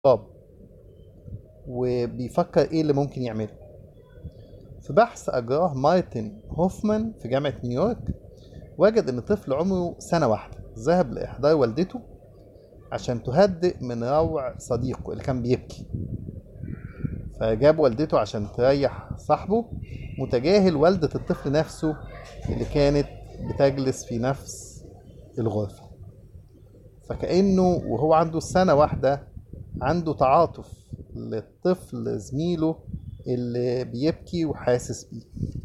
وبيفكر ايه اللي ممكن يعمله في بحث أجراه مارتن هوفمان في جامعة نيويورك وجد إن طفل عمره سنة واحدة ذهب لإحضار والدته عشان تهدئ من روع صديقه اللي كان بيبكي فجاب والدته عشان تريح صاحبه متجاهل والدة الطفل نفسه اللي كانت بتجلس في نفس الغرفة فكأنه وهو عنده سنة واحدة عنده تعاطف للطفل زميله اللي بيبكي وحاسس بيه